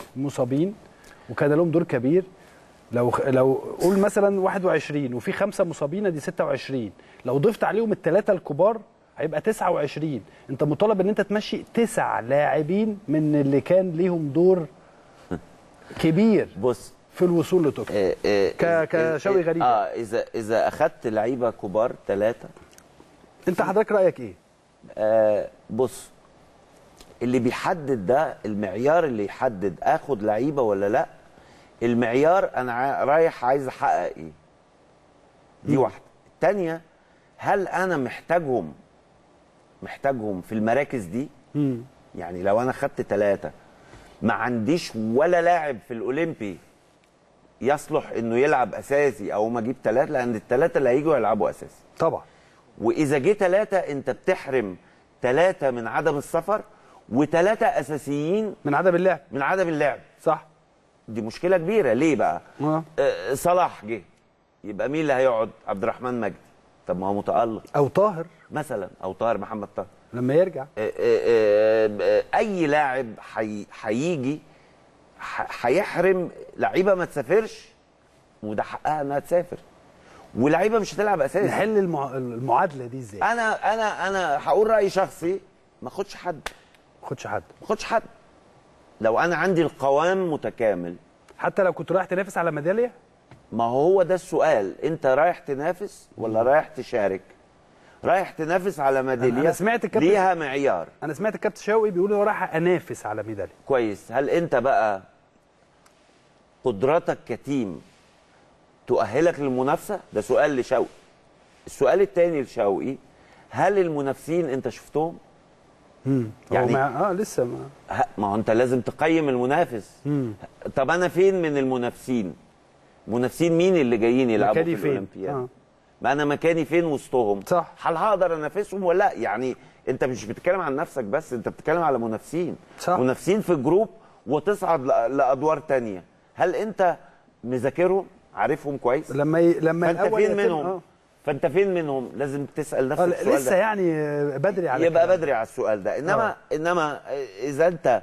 مصابين وكان لهم دور كبير لو لو قول مثلا 21 وفي خمسه مصابين دي 26 لو ضفت عليهم الثلاثه الكبار هيبقى 29 انت مطالب ان انت تمشي تسع لاعبين من اللي كان ليهم دور كبير بص في الوصول لطوكيو آه، آه، ك- كشوي غريب. اه اذا اذا اخذت لعيبه كبار ثلاثه انت حضرتك رايك ايه آه بص اللي بيحدد ده المعيار اللي يحدد اخد لعيبه ولا لا المعيار انا ع- رايح عايز احقق ايه دي واحده الثانيه هل انا محتاجهم محتاجهم في المراكز دي مم. يعني لو انا خدت ثلاثه ما عنديش ولا لاعب في الاولمبي يصلح انه يلعب اساسي او ما اجيب ثلاثه لان الثلاثه اللي هيجوا يلعبوا اساسي طبعا واذا جه ثلاثه انت بتحرم ثلاثه من عدم السفر وثلاثه اساسيين من عدم اللعب من عدم اللعب صح دي مشكله كبيره ليه بقى اه آه صلاح جه يبقى مين اللي هيقعد عبد الرحمن مجدي طب ما هو متالق او طاهر مثلا او طاهر محمد طاهر لما يرجع آه، آه، آه، اي لاعب حي- هيجي ح- هيحرم لعيبه ما تسافرش وده حقها انها تسافر ولعيبه مش هتلعب اساسي نحل المع... المعادله دي ازاي؟ ما انا انا انا هقول راي شخصي ما اخدش حد خدش حد ما اخدش حد لو انا عندي القوام متكامل حتى لو كنت رايح تنافس على ميداليه ما هو ده السؤال انت رايح تنافس ولا رايح تشارك رايح تنافس على ميداليه أنا سمعت الكابتن- ليها معيار انا سمعت الكابتن شوقي بيقول هو رايح انافس على ميداليه كويس هل انت بقى قدراتك كتيم تؤهلك للمنافسه ده سؤال لشوقي السؤال الثاني لشوقي هل المنافسين انت شفتهم يعني يعني- ما... اه لسه ما ه- ما هو انت لازم تقيم المنافس مم. طب انا فين من المنافسين منافسين مين اللي جايين يلعبوا مكاني في فين؟ الاولمبياد آه. ما انا مكاني فين وسطهم صح. هل هقدر انافسهم ولا لا يعني انت مش بتتكلم عن نفسك بس انت بتتكلم على منافسين صح. منافسين في جروب وتصعد ل- لادوار تانية هل انت مذاكرهم عارفهم كويس لما ي... لما فانت الأول فين يتم- منهم آه. فانت فين منهم لازم تسال نفسك آه السؤال لسه ده. يعني آه، بدري على يبقى كده. بدري على السؤال ده انما آه. انما اذا انت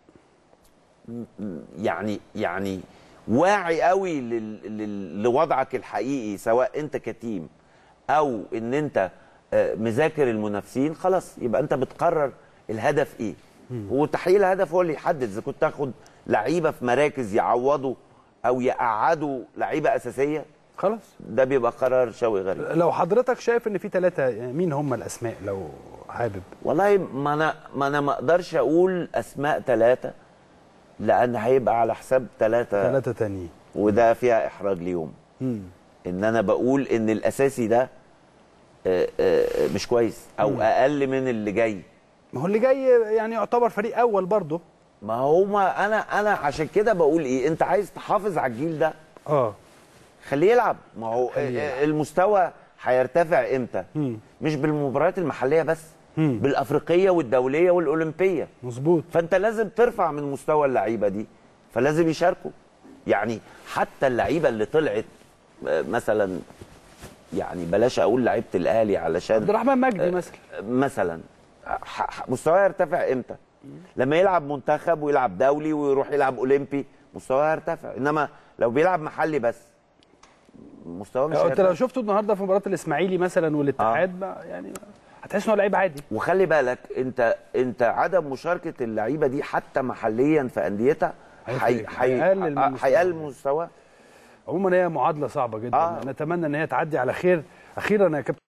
يعني يعني واعي قوي لل... لل... لوضعك الحقيقي سواء انت كتيم او ان انت آه، مذاكر المنافسين خلاص يبقى انت بتقرر الهدف ايه وتحقيق الهدف هو اللي يحدد اذا كنت تاخد لعيبه في مراكز يعوضوا او يقعدوا لعيبه اساسيه خلاص ده بيبقى قرار شوي غريب لو حضرتك شايف ان في ثلاثه مين هم الاسماء لو حابب والله ما انا ما انا ما اقدرش اقول اسماء ثلاثه لان هيبقى على حساب ثلاثه ثلاثه تانيين وده فيها احراج ليهم مم. ان انا بقول ان الاساسي ده آه، آه، مش كويس او اقل من اللي جاي ما هو اللي جاي يعني يعتبر فريق اول برضه ما هو ما انا انا عشان كده بقول ايه انت عايز تحافظ على الجيل ده اه خليه يلعب ما هو خليه يلعب. آه، المستوى هيرتفع امتى مم. مش بالمباريات المحليه بس مم. بالافريقيه والدوليه والاولمبيه مظبوط فانت لازم ترفع من مستوى اللعيبه دي فلازم يشاركوا يعني حتى اللعيبه اللي طلعت آه، مثلا يعني بلاش اقول لعيبه الاهلي عبد علشان الرحمن مجدي مثلا مثلا ح- ح- مستواه يرتفع امتى لما يلعب منتخب ويلعب دولي ويروح يلعب اولمبي مستواه يرتفع انما لو بيلعب محلي بس مستواه مش انت هيرتفع لو شفته النهارده في مباراه الاسماعيلي مثلا والاتحاد ما يعني هتحس ان هو لعيب عادي وخلي بالك انت انت عدم مشاركه اللعيبه دي حتى محليا في انديتها هيفرق. هي- هي- هيقلل من مستواه. هيقلل من مستواه عموما هي معادله صعبه جدا آه. نتمنى ان هي تعدي على خير اخيرا يا كابتن